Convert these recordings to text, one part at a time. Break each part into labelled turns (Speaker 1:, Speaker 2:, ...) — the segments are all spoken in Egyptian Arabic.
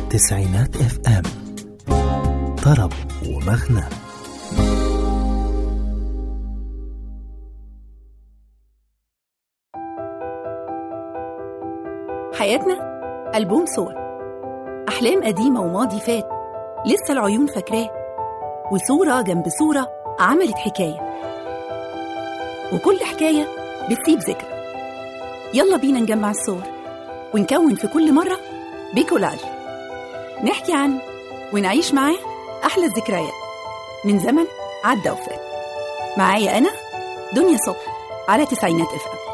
Speaker 1: تسعينات اف ام طرب ومغنى
Speaker 2: حياتنا ألبوم صور أحلام قديمة وماضي فات لسه العيون فاكراه وصورة جنب صورة عملت حكاية وكل حكاية بتسيب ذكرى يلا بينا نجمع الصور ونكون في كل مرة بكولاج نحكي عنه ونعيش معاه أحلى الذكريات من زمن عدى وفات معايا أنا دنيا صبح على تسعينات اف ام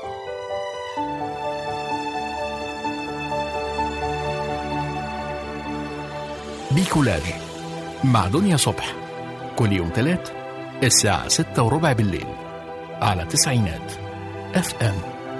Speaker 3: بيكولاج مع دنيا صبح كل يوم تلات الساعة ستة وربع بالليل على تسعينات اف ام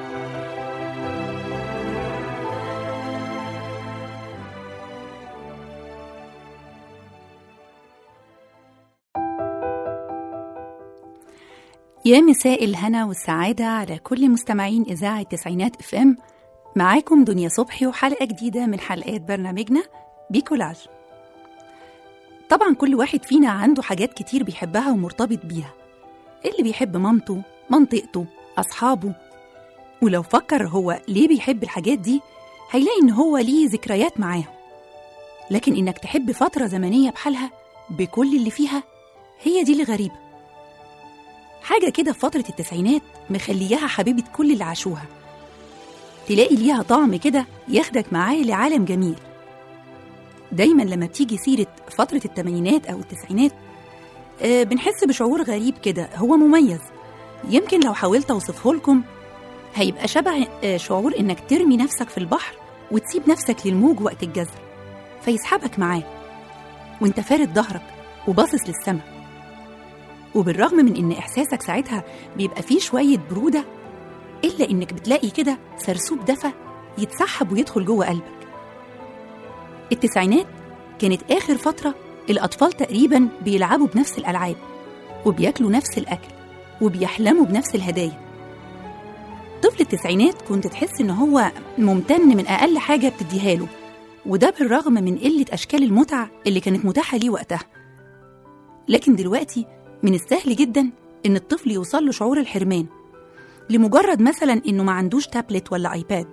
Speaker 2: يا مساء الهنا والسعادة على كل مستمعين إذاعة تسعينات اف ام معاكم دنيا صبحي وحلقة جديدة من حلقات برنامجنا بيكولاج طبعا كل واحد فينا عنده حاجات كتير بيحبها ومرتبط بيها اللي بيحب مامته منطقته أصحابه ولو فكر هو ليه بيحب الحاجات دي هيلاقي إن هو ليه ذكريات معاهم لكن إنك تحب فترة زمنية بحالها بكل اللي فيها هي دي اللي غريبة حاجة كده في فترة التسعينات مخلياها حبيبة كل اللي عاشوها تلاقي ليها طعم كده ياخدك معاه لعالم جميل دايما لما بتيجي سيرة فترة التمانينات أو التسعينات آه، بنحس بشعور غريب كده هو مميز يمكن لو حاولت أوصفه لكم هيبقى شبه آه، شعور إنك ترمي نفسك في البحر وتسيب نفسك للموج وقت الجزر فيسحبك معاه وانت فارد ظهرك وباصص للسماء وبالرغم من إن إحساسك ساعتها بيبقى فيه شوية برودة إلا إنك بتلاقي كده سرسوب دفى يتسحب ويدخل جوه قلبك التسعينات كانت آخر فترة الأطفال تقريبا بيلعبوا بنفس الألعاب وبياكلوا نفس الأكل وبيحلموا بنفس الهدايا طفل التسعينات كنت تحس إن هو ممتن من أقل حاجة بتديها له وده بالرغم من قلة أشكال المتعة اللي كانت متاحة ليه وقتها لكن دلوقتي من السهل جدا إن الطفل يوصل له شعور الحرمان لمجرد مثلا إنه ما عندوش تابلت ولا آيباد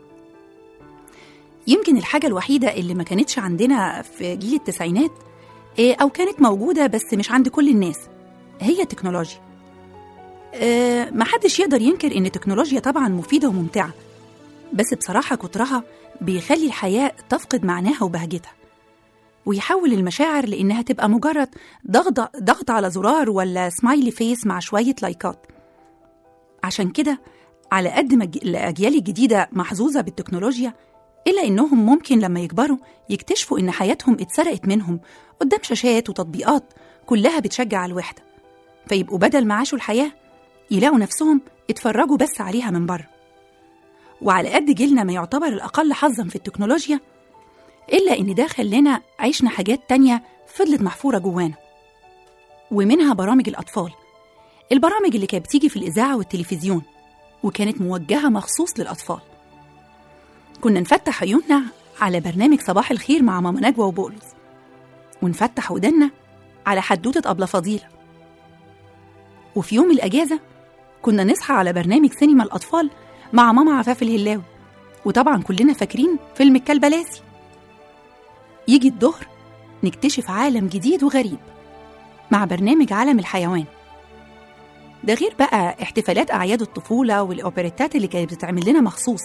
Speaker 2: يمكن الحاجة الوحيدة اللي ما كانتش عندنا في جيل التسعينات إيه، أو كانت موجودة بس مش عند كل الناس هي التكنولوجيا آه، محدش يقدر ينكر إن التكنولوجيا طبعا مفيدة وممتعة بس بصراحة كترها بيخلي الحياة تفقد معناها وبهجتها ويحول المشاعر لإنها تبقى مجرد ضغط ضغط على زرار ولا سمايلي فيس مع شوية لايكات عشان كده على قد ما الج- الأجيال الجديدة محظوظة بالتكنولوجيا إلا إنهم ممكن لما يكبروا يكتشفوا إن حياتهم اتسرقت منهم قدام شاشات وتطبيقات كلها بتشجع على الوحدة فيبقوا بدل ما عاشوا الحياة يلاقوا نفسهم اتفرجوا بس عليها من بره وعلى قد جيلنا ما يعتبر الأقل حظا في التكنولوجيا إلا إن ده خلانا عشنا حاجات تانية فضلت محفورة جوانا ومنها برامج الأطفال البرامج اللي كانت بتيجي في الإذاعة والتلفزيون وكانت موجهة مخصوص للأطفال كنا نفتح عيوننا على برنامج صباح الخير مع ماما نجوى وبولس ونفتح ودنا على حدوتة أبلة فضيلة وفي يوم الأجازة كنا نصحى على برنامج سينما الأطفال مع ماما عفاف الهلاوي وطبعا كلنا فاكرين فيلم الكلبلاسي يجي الظهر نكتشف عالم جديد وغريب مع برنامج عالم الحيوان ده غير بقى احتفالات أعياد الطفولة والأوبريتات اللي كانت بتتعمل لنا مخصوص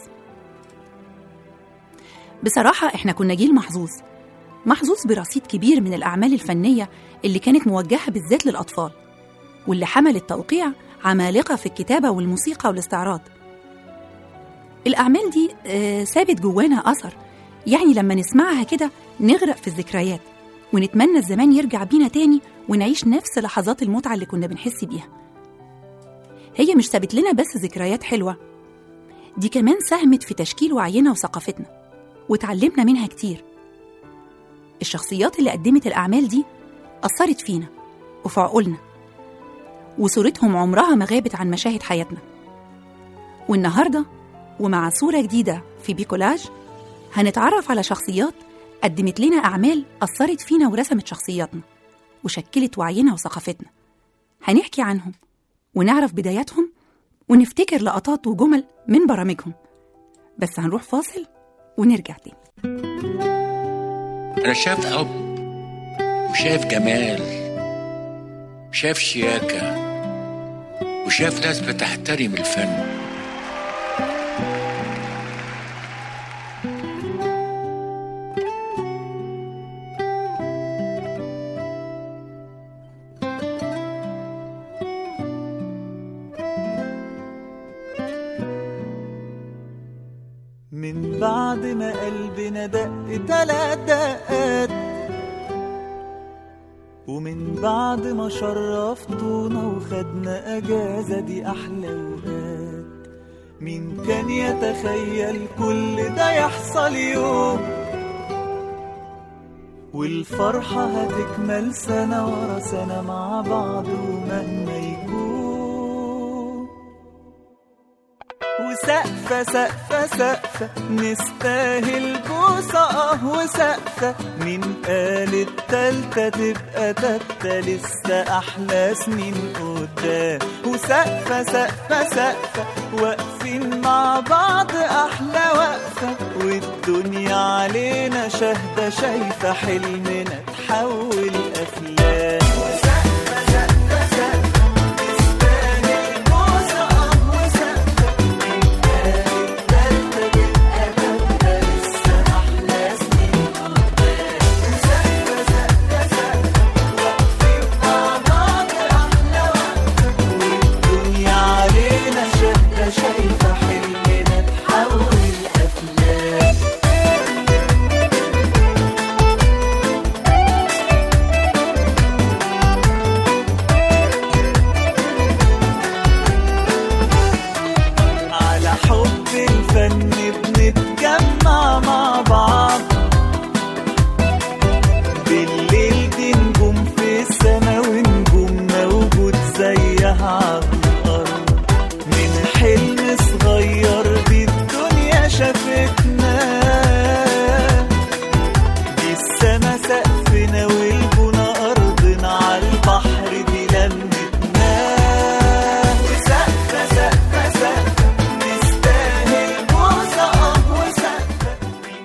Speaker 2: بصراحة إحنا كنا جيل محظوظ محظوظ برصيد كبير من الأعمال الفنية اللي كانت موجهة بالذات للأطفال واللي حملت توقيع عمالقة في الكتابة والموسيقى والاستعراض الأعمال دي آه، سابت جوانا أثر يعني لما نسمعها كده نغرق في الذكريات ونتمنى الزمان يرجع بينا تاني ونعيش نفس لحظات المتعة اللي كنا بنحس بيها هي مش سابت لنا بس ذكريات حلوة دي كمان ساهمت في تشكيل وعينا وثقافتنا وتعلمنا منها كتير الشخصيات اللي قدمت الأعمال دي أثرت فينا وفي عقولنا وصورتهم عمرها ما غابت عن مشاهد حياتنا والنهاردة ومع صورة جديدة في بيكولاج هنتعرف على شخصيات قدمت لنا أعمال أثرت فينا ورسمت شخصياتنا وشكلت وعينا وثقافتنا هنحكي عنهم ونعرف بداياتهم ونفتكر لقطات وجمل من برامجهم بس هنروح فاصل ونرجع تاني
Speaker 4: أنا شايف حب وشايف جمال وشايف شياكة وشايف ناس بتحترم الفن
Speaker 5: من بعد ما قلبنا دق تلات دقات ومن بعد ما شرفتونا وخدنا اجازة دي احلى وقات مين كان يتخيل كل ده يحصل يوم والفرحة هتكمل سنة ورا سنة مع بعض ومهما يكون وسقفة سقفة سقفة نستاهل بوسة اه وسقفة مين قال التالتة تبقى تالتة لسه أحلى سنين قدام وسقفة سقفة سقفة واقفين مع بعض أحلى وقفة والدنيا علينا شاهدة شايفة حلمنا تحول أفلام وسقفة سقفة سقفة نستاهل بوسة اه وسقفة شايفة حلمنا تحول أفلام على حب الفن بنتجمع مع بعض بالليل دي نجوم في السما ونجوم موجود زيها على الأرض من حلم صغير دي الدنيا شافتنا دي السما سقفنا والبنا أرضنا على البحر دي لمتنا وسقفة سقفة سقفة نستاهل بوسة اه وسقفة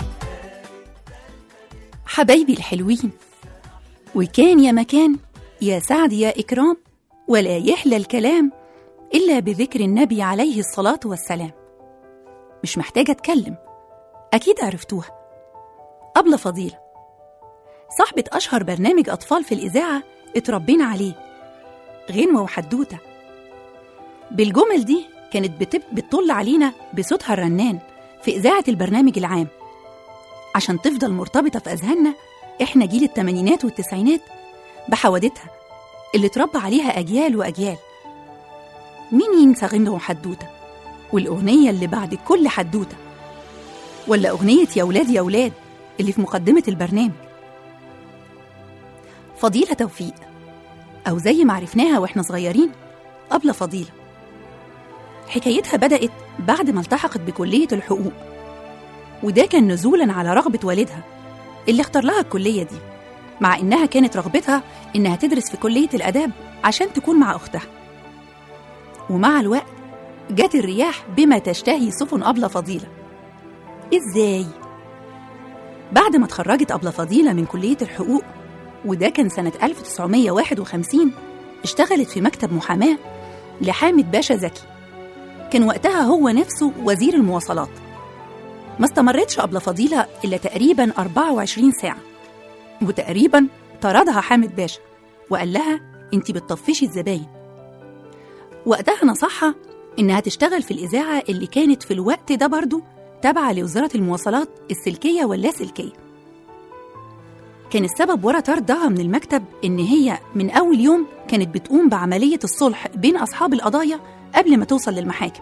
Speaker 2: حبايبي الحلوين وكان يا مكان يا سعد يا إكرام ولا يحلى الكلام إلا بذكر النبي عليه الصلاة والسلام مش محتاجة أتكلم أكيد عرفتوها أبلة فضيلة صاحبة أشهر برنامج أطفال في الإذاعة اتربينا عليه غنوة وحدوتة بالجمل دي كانت بتب... بتطل علينا بصوتها الرنان في إذاعة البرنامج العام عشان تفضل مرتبطة في أذهاننا إحنا جيل التمانينات والتسعينات بحوادثها اللي اتربى عليها أجيال وأجيال مين ينسى غنوة وحدوتة والأغنية اللي بعد كل حدوتة ولا أغنية يا ولاد يا ولاد اللي في مقدمة البرنامج فضيلة توفيق أو زي ما عرفناها وإحنا صغيرين أبلة فضيلة حكايتها بدأت بعد ما التحقت بكلية الحقوق وده كان نزولا على رغبة والدها اللي اختار لها الكلية دي مع إنها كانت رغبتها إنها تدرس في كلية الآداب عشان تكون مع أختها ومع الوقت جت الرياح بما تشتهي سفن أبلة فضيلة إزاي؟ بعد ما اتخرجت أبلة فضيلة من كلية الحقوق وده كان سنة 1951 اشتغلت في مكتب محاماة لحامد باشا زكي كان وقتها هو نفسه وزير المواصلات ما استمرتش أبلة فضيلة إلا تقريبا 24 ساعة وتقريبا طردها حامد باشا وقال لها انت بتطفشي الزباين وقتها نصحها إنها تشتغل في الإذاعة اللي كانت في الوقت ده برضو تابعة لوزارة المواصلات السلكية واللاسلكية كان السبب ورا طردها من المكتب إن هي من أول يوم كانت بتقوم بعملية الصلح بين أصحاب القضايا قبل ما توصل للمحاكم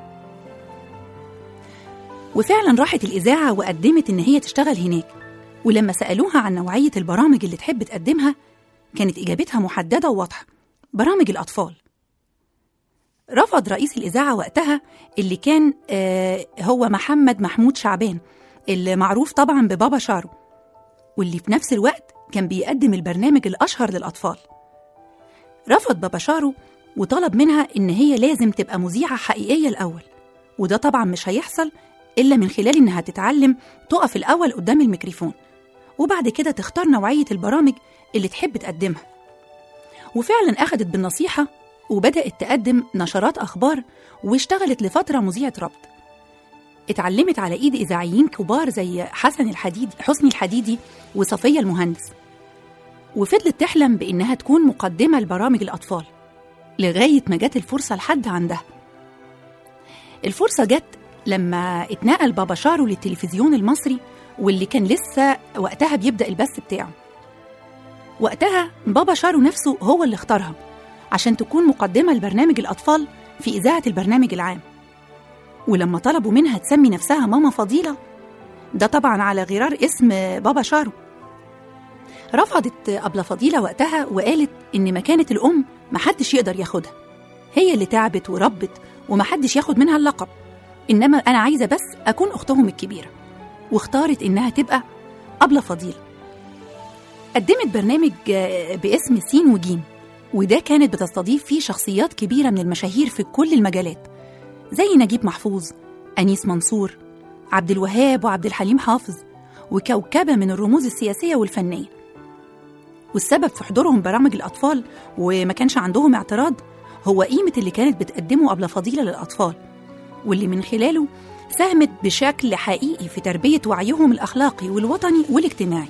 Speaker 2: وفعلا راحت الإذاعة وقدمت إن هي تشتغل هناك ولما سألوها عن نوعية البرامج اللي تحب تقدمها كانت إجابتها محددة وواضحة برامج الأطفال رفض رئيس الإذاعة وقتها اللي كان آه هو محمد محمود شعبان اللي معروف طبعا ببابا شارو واللي في نفس الوقت كان بيقدم البرنامج الأشهر للأطفال رفض بابا شارو وطلب منها إن هي لازم تبقى مذيعة حقيقية الأول وده طبعا مش هيحصل إلا من خلال إنها تتعلم تقف الأول قدام الميكروفون وبعد كده تختار نوعية البرامج اللي تحب تقدمها وفعلا أخدت بالنصيحة وبدأت تقدم نشرات أخبار واشتغلت لفترة مذيعة ربط اتعلمت على إيد إذاعيين كبار زي حسن الحديدي حسني الحديدي وصفية المهندس وفضلت تحلم بإنها تكون مقدمة لبرامج الأطفال لغاية ما جت الفرصة لحد عندها الفرصة جت لما اتنقل بابا شارو للتلفزيون المصري واللي كان لسه وقتها بيبدأ البث بتاعه وقتها بابا شارو نفسه هو اللي اختارها عشان تكون مقدمة لبرنامج الأطفال في إذاعة البرنامج العام ولما طلبوا منها تسمي نفسها ماما فضيلة ده طبعا على غرار اسم بابا شارو رفضت أبلة فضيلة وقتها وقالت إن مكانة الأم محدش يقدر ياخدها هي اللي تعبت وربت ومحدش ياخد منها اللقب إنما أنا عايزة بس أكون أختهم الكبيرة واختارت إنها تبقى أبلة فضيلة قدمت برنامج آه، باسم سين وجيم وده كانت بتستضيف فيه شخصيات كبيرة من المشاهير في كل المجالات زي نجيب محفوظ أنيس منصور عبد الوهاب وعبد الحليم حافظ وكوكبة من الرموز السياسية والفنية والسبب في حضورهم برامج الأطفال وما كانش عندهم اعتراض هو قيمة اللي كانت بتقدمه قبل فضيلة للأطفال واللي من خلاله ساهمت بشكل حقيقي في تربية وعيهم الأخلاقي والوطني والاجتماعي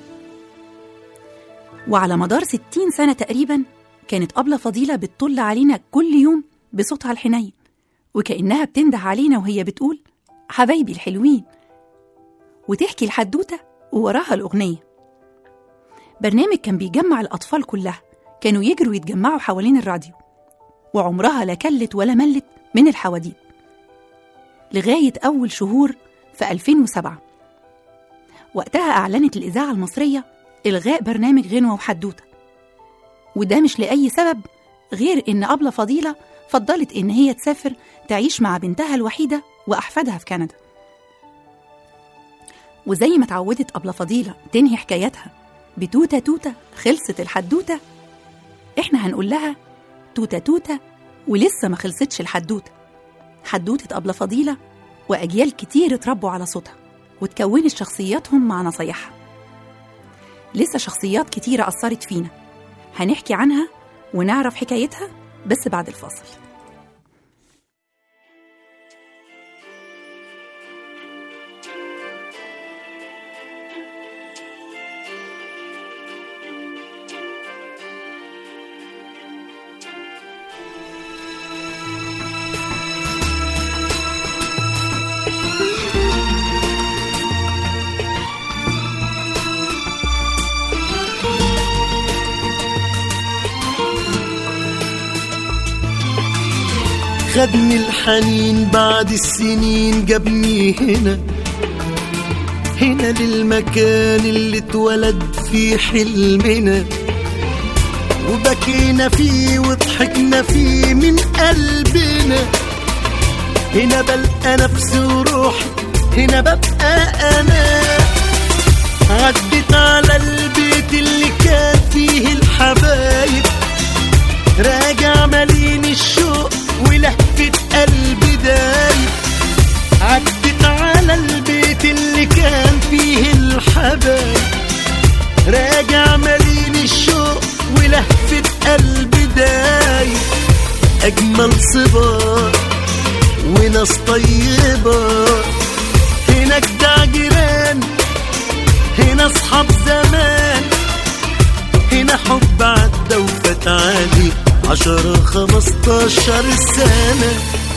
Speaker 2: وعلى مدار 60 سنة تقريبا كانت أبلة فضيلة بتطل علينا كل يوم بصوتها الحنين وكأنها بتنده علينا وهي بتقول حبايبي الحلوين وتحكي الحدوتة ووراها الأغنية برنامج كان بيجمع الأطفال كلها كانوا يجروا يتجمعوا حوالين الراديو وعمرها لا كلت ولا ملت من الحواديت لغاية أول شهور في 2007 وقتها أعلنت الإذاعة المصرية إلغاء برنامج غنوة وحدوتة وده مش لأي سبب غير إن أبلة فضيلة فضلت إن هي تسافر تعيش مع بنتها الوحيدة وأحفادها في كندا وزي ما اتعودت أبلة فضيلة تنهي حكايتها بتوتة توتة خلصت الحدوتة إحنا هنقول لها توتة توتة ولسه ما خلصتش الحدوتة حدوتة أبلة فضيلة وأجيال كتير اتربوا على صوتها وتكونت شخصياتهم مع نصايحها لسه شخصيات كتيرة أثرت فينا هنحكي عنها ونعرف حكايتها بس بعد الفاصل
Speaker 6: خدني الحنين بعد السنين جابني هنا هنا للمكان اللي اتولد فيه حلمنا وبكينا فيه وضحكنا فيه من قلبنا هنا بلقى نفسي وروحي هنا ببقى انا عدت على البيت اللي كان فيه الحبايب راجع مليان الشوق ولهفة قلبي دايب عدت على البيت اللي كان فيه الحبايب راجع مليان الشوق ولهفة قلبي دايب أجمل صبار وناس طيبة هنا جدع جيران هنا أصحاب زمان هنا حب عدى وفات عادي عشرة خمستاشر سنة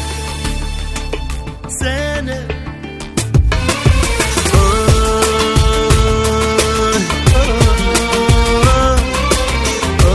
Speaker 6: سنة آه آه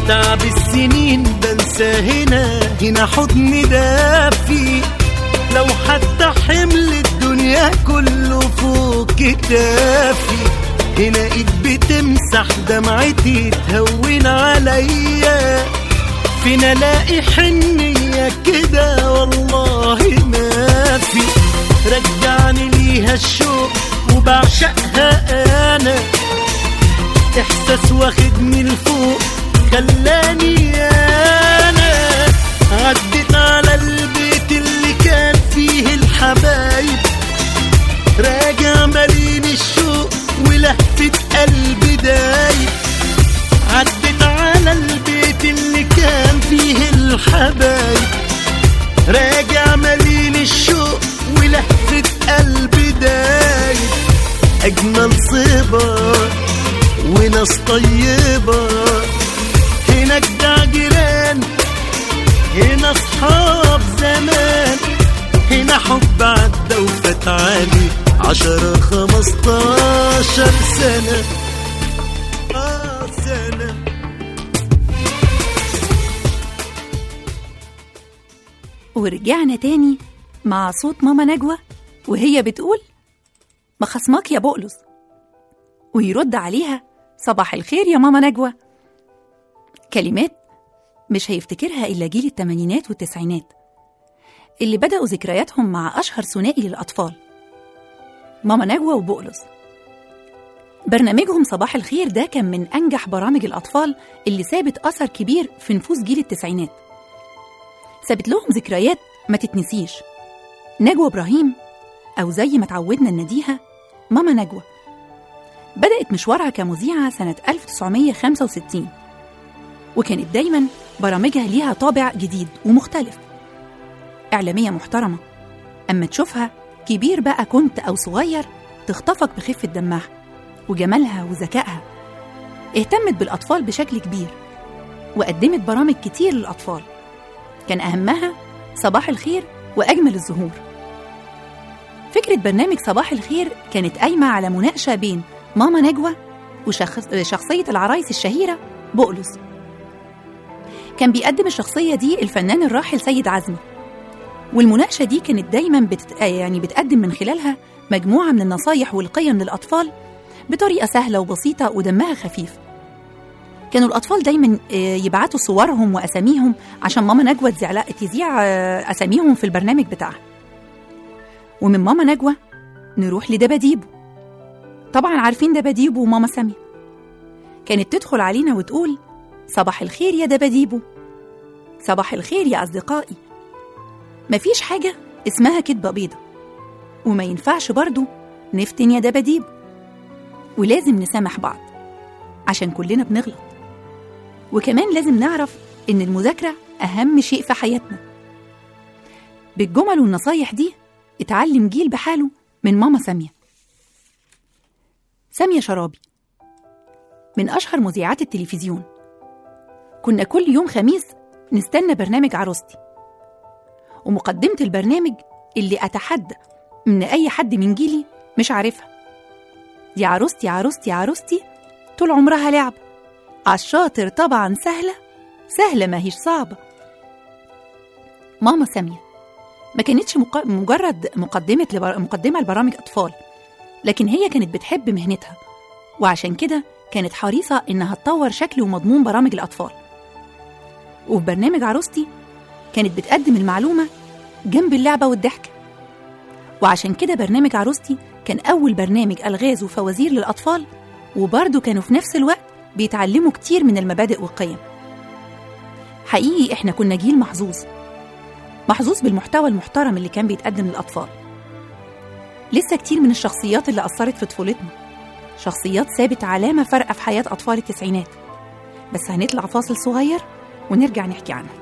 Speaker 6: تعب السنين بنسى هنا هنا حضن دافي لو حتى حمل الدنيا كله فوق كتافي هنا ايد بتمسح دمعتي تهون عليا فين الاقي حنية كده والله ما في رجعني ليها الشوق وبعشقها انا احساس واخدني لفوق خلاني انا عدت على البيت اللي كان فيه الحبايب راجع مليان الشوق ولهفة قلبي دايب عدت على البيت اللي كان فيه الحبايب راجع مليان الشوق ولهفة قلبي دايب أجمل صبا وناس طيبة هنا جدع جيران هنا أصحاب زمان هنا حب عدى وفات علي عشرة خمستاشر سنة آه سنة
Speaker 2: ورجعنا تاني مع صوت ماما نجوى وهي بتقول ما خصمك يا بقلص ويرد عليها صباح الخير يا ماما نجوى كلمات مش هيفتكرها إلا جيل التمانينات والتسعينات اللي بدأوا ذكرياتهم مع أشهر ثنائي للأطفال ماما نجوى وبقلص برنامجهم صباح الخير ده كان من أنجح برامج الأطفال اللي سابت أثر كبير في نفوس جيل التسعينات سابت لهم ذكريات ما تتنسيش نجوى إبراهيم أو زي ما تعودنا نناديها ماما نجوى بدأت مشوارها كمذيعة سنة 1965 وكانت دايما برامجها ليها طابع جديد ومختلف إعلامية محترمة أما تشوفها كبير بقى كنت أو صغير تخطفك بخفة دمها وجمالها وذكائها اهتمت بالأطفال بشكل كبير وقدمت برامج كتير للأطفال كان أهمها صباح الخير وأجمل الزهور فكرة برنامج صباح الخير كانت قايمة على مناقشة بين ماما نجوى وشخصية العرايس الشهيرة بقلص كان بيقدم الشخصية دي الفنان الراحل سيد عزمي والمناقشة دي كانت دايما بتت... يعني بتقدم من خلالها مجموعة من النصايح والقيم للأطفال بطريقة سهلة وبسيطة ودمها خفيف كانوا الأطفال دايما آه، يبعتوا صورهم وأساميهم عشان ماما نجوى تذيع تذيع آه، أساميهم في البرنامج بتاعها ومن ماما نجوى نروح لدباديبو طبعا عارفين دباديبو وماما سامية كانت تدخل علينا وتقول صباح الخير يا دباديبو صباح الخير يا أصدقائي مفيش حاجة اسمها كدبة بيضة وما ينفعش برضو نفتن يا دباديبو ولازم نسامح بعض عشان كلنا بنغلط وكمان لازم نعرف إن المذاكرة أهم شيء في حياتنا بالجمل والنصايح دي اتعلم جيل بحاله من ماما سامية سامية شرابي من أشهر مذيعات التلفزيون كنا كل يوم خميس نستنى برنامج عروستي ومقدمة البرنامج اللي أتحدى إن أي حد من جيلي مش عارفها دي عروستي عروستي عروستي طول عمرها لعب عالشاطر طبعا سهلة سهلة ما هيش صعبة ماما سامية ما كانتش مق- مجرد مقدمة لبر... مقدمة لبرامج أطفال لكن هي كانت بتحب مهنتها وعشان كده كانت حريصة إنها تطور شكل ومضمون برامج الأطفال وفي برنامج عروستي كانت بتقدم المعلومة جنب اللعبة والضحك وعشان كده برنامج عروستي كان أول برنامج ألغاز وفوازير للأطفال وبرضه كانوا في نفس الوقت بيتعلموا كتير من المبادئ والقيم حقيقي إحنا كنا جيل محظوظ محظوظ بالمحتوى المحترم اللي كان بيتقدم للأطفال لسه كتير من الشخصيات اللي أثرت في طفولتنا شخصيات سابت علامة فارقة في حياة أطفال التسعينات بس هنطلع فاصل صغير ونرجع نحكي عنها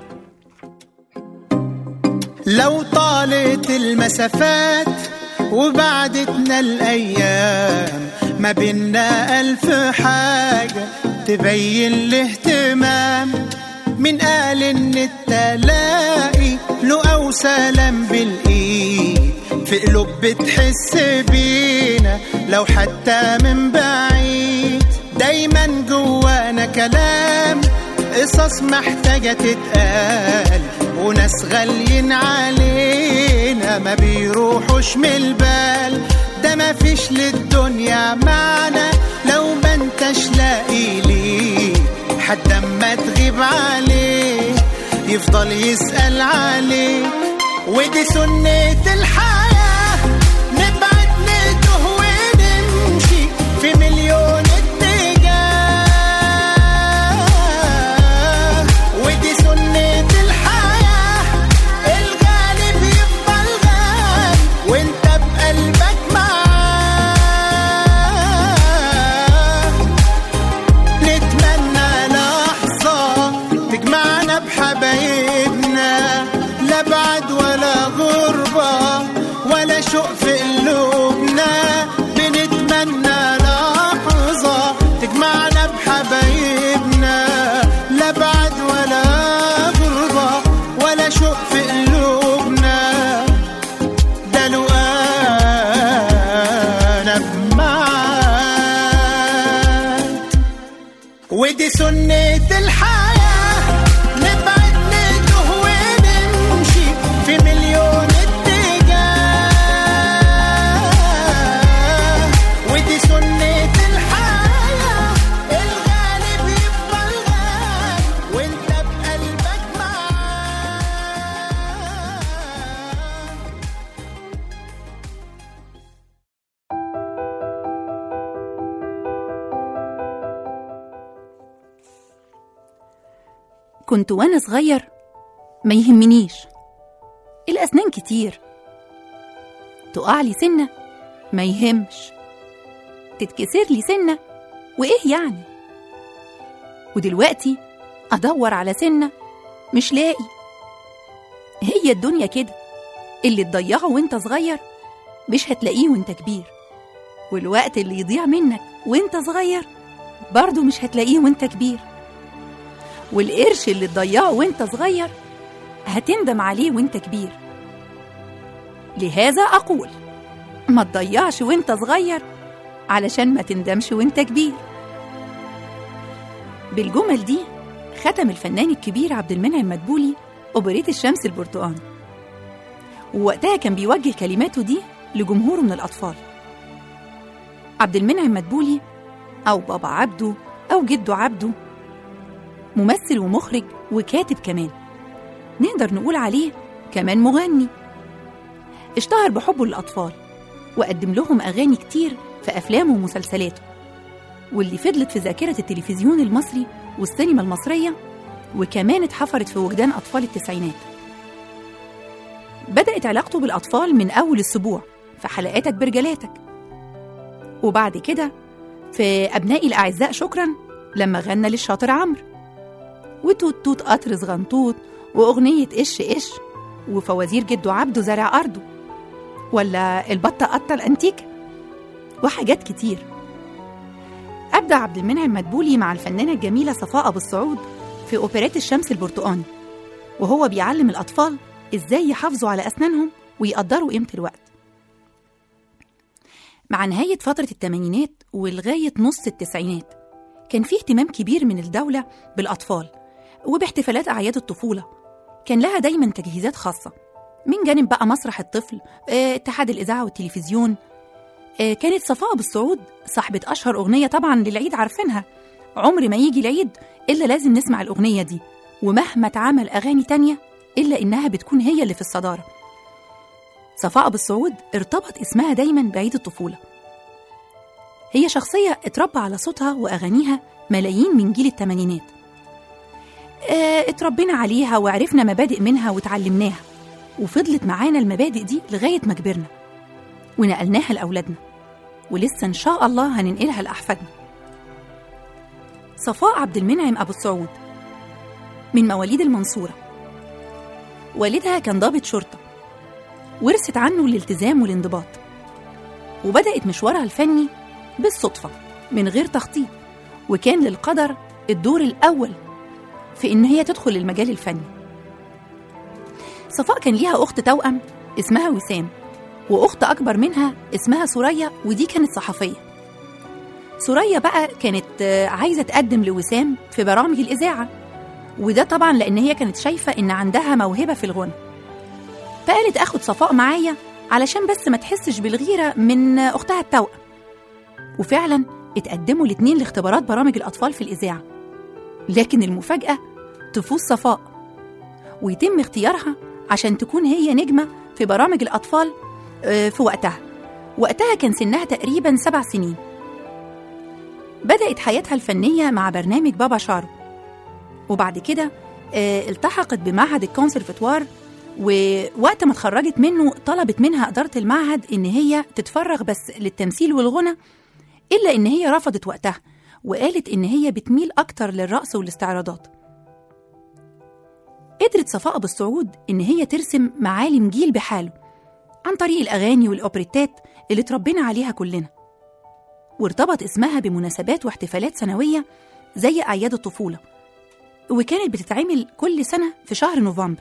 Speaker 7: لو طالت المسافات وبعدتنا الأيام ما بينا ألف حاجة تبين الاهتمام من قال إن التلاقي له أو سلام بالإيد في قلوب بتحس بينا لو حتى من بعيد دايما جوانا كلام قصص محتاجة تتقال وناس غاليين علينا ما بيروحوش من البال ده ما فيش للدنيا معنى لو ما انتش لاقي ليه حد اما تغيب عليه يفضل يسأل عليك ودي سنة الحياة نبعد نتوه ونمشي في مليون اتجاه ودي سنة الحياة الغالب يفضل غالب وانت بقلبك معاه نتمنى لحظة تجمعنا بحبايبنا لا بعد ولا غربة ولا شوق في قلوبنا بنتمنى لحظة تجمعنا بحبايبنا لا بعد ولا غربة ولا شوق في قلوبنا ده لو أنا معاك ودي سنة الحياة نبعد نتوه ونمشي في مليون اتجاه ودي سنة الحياة الغالب يفضل غالب وانت بقلبك معاه
Speaker 2: كنت وانا صغير ما يهمنيش الاسنان كتير تقع لي سنه ما يهمش تتكسر لي سنه وايه يعني ودلوقتي ادور على سنه مش لاقي هي الدنيا كده اللي تضيعه وانت صغير مش هتلاقيه وانت كبير والوقت اللي يضيع منك وانت صغير برضه مش هتلاقيه وانت كبير والقرش اللي تضيعه وانت صغير هتندم عليه وانت كبير لهذا أقول ما تضيعش وانت صغير علشان ما تندمش وانت كبير بالجمل دي ختم الفنان الكبير عبد المنعم مدبولي أوبريت الشمس البرتقان ووقتها كان بيوجه كلماته دي لجمهوره من الأطفال عبد المنعم مدبولي أو بابا عبده أو جده عبده ممثل ومخرج وكاتب كمان نقدر نقول عليه كمان مغني اشتهر بحبه للأطفال وقدم لهم أغاني كتير في أفلامه ومسلسلاته واللي فضلت في ذاكرة التلفزيون المصري والسينما المصرية وكمان اتحفرت في وجدان أطفال التسعينات بدأت علاقته بالأطفال من أول السبوع في حلقاتك برجلاتك وبعد كده في أبنائي الأعزاء شكرا لما غنى للشاطر عمرو وتوت توت قطر صغنطوط وأغنية إش إش وفوازير جدو عبده زرع أرضه ولا البطة قطة الأنتيكة وحاجات كتير أبدع عبد المنعم مدبولي مع الفنانة الجميلة صفاء أبو السعود في أوبرات الشمس البرتقاني وهو بيعلم الأطفال إزاي يحافظوا على أسنانهم ويقدروا قيمة الوقت مع نهاية فترة الثمانينات ولغاية نص التسعينات كان في اهتمام كبير من الدولة بالأطفال وباحتفالات أعياد الطفولة كان لها دايما تجهيزات خاصة من جانب بقى مسرح الطفل آه، اتحاد الإذاعة والتلفزيون آه، كانت صفاء بالسعود صاحبة أشهر أغنية طبعا للعيد عارفينها عمر ما يجي العيد إلا لازم نسمع الأغنية دي ومهما اتعمل أغاني تانية إلا إنها بتكون هي اللي في الصدارة صفاء بالسعود ارتبط اسمها دايما بعيد الطفولة هي شخصية اتربى على صوتها وأغانيها ملايين من جيل التمانينات اه اتربينا عليها وعرفنا مبادئ منها وتعلمناها وفضلت معانا المبادئ دي لغاية ما كبرنا ونقلناها لأولادنا ولسه إن شاء الله هننقلها لأحفادنا صفاء عبد المنعم أبو السعود من مواليد المنصورة والدها كان ضابط شرطة ورثت عنه الالتزام والانضباط وبدأت مشوارها الفني بالصدفة من غير تخطيط وكان للقدر الدور الأول في إن هي تدخل المجال الفني صفاء كان ليها أخت توأم اسمها وسام وأخت أكبر منها اسمها سوريا ودي كانت صحفية سوريا بقى كانت آه، عايزة تقدم لوسام في برامج الإذاعة وده طبعا لأن هي كانت شايفة إن عندها موهبة في الغنى فقالت أخد صفاء معايا علشان بس ما تحسش بالغيرة من أختها التوأم وفعلا اتقدموا الاتنين لاختبارات برامج الأطفال في الإذاعة لكن المفاجأة تفوز صفاء ويتم اختيارها عشان تكون هي نجمة في برامج الأطفال آه، في وقتها وقتها كان سنها تقريبا سبع سنين بدأت حياتها الفنية مع برنامج بابا شارو وبعد كده آه، التحقت بمعهد الكونسرفتوار ووقت ما اتخرجت منه طلبت منها إدارة المعهد إن هي تتفرغ بس للتمثيل والغنى إلا إن هي رفضت وقتها وقالت إن هي بتميل أكتر للرقص والاستعراضات قدرت صفاء أبو السعود إن هي ترسم معالم جيل بحاله عن طريق الأغاني والأوبريتات اللي اتربينا عليها كلنا وارتبط اسمها بمناسبات واحتفالات سنوية زي أعياد الطفولة وكانت بتتعمل كل سنة في شهر نوفمبر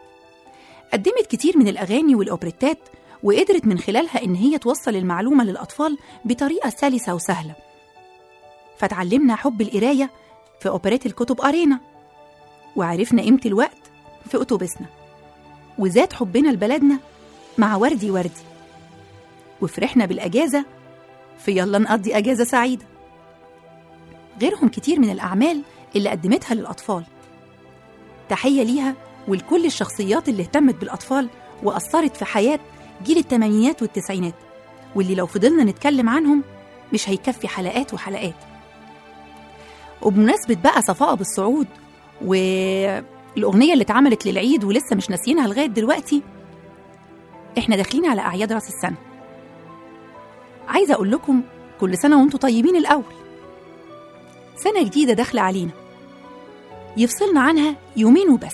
Speaker 2: قدمت كتير من الأغاني والأوبريتات وقدرت من خلالها إن هي توصل المعلومة للأطفال بطريقة سلسة وسهلة فتعلمنا حب القراية في أوبريت الكتب أرينا وعرفنا قيمة الوقت في أتوبيسنا وزاد حبنا لبلدنا مع وردي وردي وفرحنا بالأجازة في يلا نقضي أجازة سعيدة غيرهم كتير من الأعمال اللي قدمتها للأطفال تحية ليها ولكل الشخصيات اللي اهتمت بالأطفال وأثرت في حياة جيل الثمانينات والتسعينات واللي لو فضلنا نتكلم عنهم مش هيكفي حلقات وحلقات وبمناسبة بقى صفاء بالصعود والأغنية اللي اتعملت للعيد ولسه مش ناسيينها لغاية دلوقتي احنا داخلين على أعياد رأس السنة عايزة أقول لكم كل سنة وانتم طيبين الأول سنة جديدة داخلة علينا يفصلنا عنها يومين وبس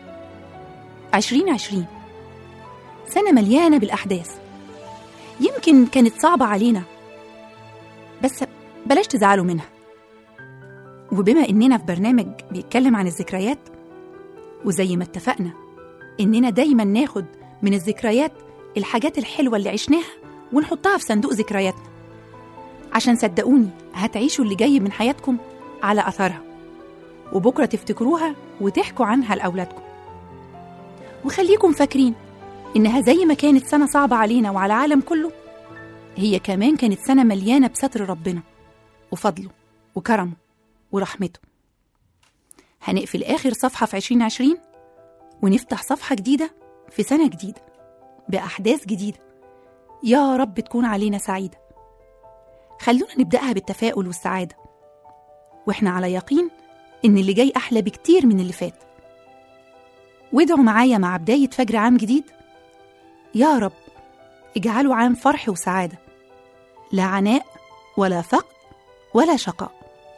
Speaker 2: عشرين عشرين سنة مليانة بالأحداث يمكن كانت صعبة علينا بس بلاش تزعلوا منها وبما إننا في برنامج بيتكلم عن الذكريات وزي ما اتفقنا إننا دايما ناخد من الذكريات الحاجات الحلوة اللي عشناها ونحطها في صندوق ذكرياتنا عشان صدقوني هتعيشوا اللي جاي من حياتكم على أثرها وبكرة تفتكروها وتحكوا عنها لأولادكم وخليكم فاكرين إنها زي ما كانت سنة صعبة علينا وعلى العالم كله هي كمان كانت سنة مليانة بستر ربنا وفضله وكرمه ورحمته هنقفل آخر صفحة في 2020 ونفتح صفحة جديدة في سنة جديدة بأحداث جديدة يا رب تكون علينا سعيدة خلونا نبدأها بالتفاؤل والسعادة وإحنا على يقين إن اللي جاي أحلى بكتير من اللي فات وادعوا معايا مع بداية فجر عام جديد يا رب اجعله عام فرح وسعادة لا عناء ولا فقر ولا شقاء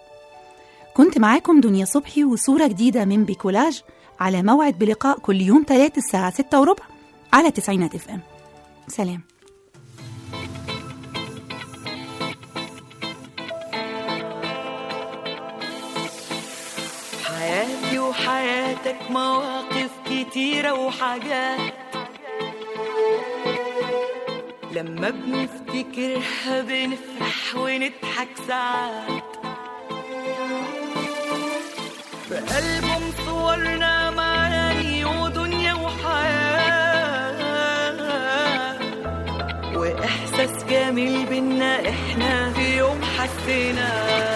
Speaker 2: كنت معاكم دنيا صبحي وصورة جديدة من بيكولاج على موعد بلقاء كل يوم تلات الساعة ستة وربع على تسعينات اف ام سلام
Speaker 8: حياتي وحياتك مواقف كتيرة وحاجات لما بنفتكرها بنفرح ونضحك ساعات في ألبوم صورنا معاني ودنيا وحياة وإحساس جميل بينا إحنا في يوم حسيناه